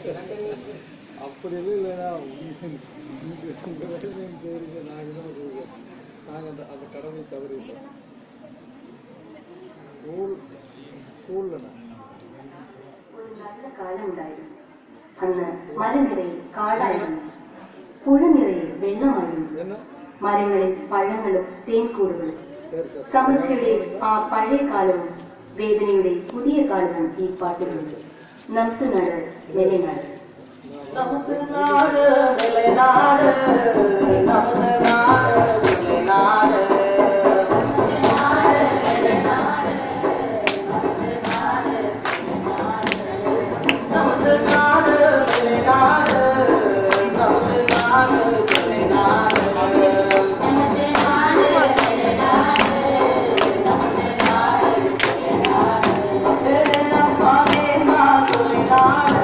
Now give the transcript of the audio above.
அப்படி எதுவும் இல்லைன்னா உங்க உங்க வேலையும் செய்றீங்க நாங்கள் தான் செய்வோம் நாங்கள் அந்த அந்த கடமை தவறிட்டோம் ஸ்கூல் ஸ்கூலில் ஒரு நல்ல காலம் உண்டாயிடும் அந்த மரம் நிறைய காடாயிடும் புழு நிறைய வெள்ளமாயிடும் என்ன மரங்களில் പഴങ്ങളും തേൻകൂടുകളും சரி சார் സമൃദ്ധിയുടെ ആ പഴയ കാലവും വേദനയുടെ പുതിയ കാലവും ഈ പാട്ടിലുണ്ട് നമുക്ക് നാട് നിലനാട് நமக்கு நாடு நிலைநாடு நமது நாடு நிலைநாடு நமது நாடு நிலைநாடு நமது நாடு நிலைநாடு நமது நாடு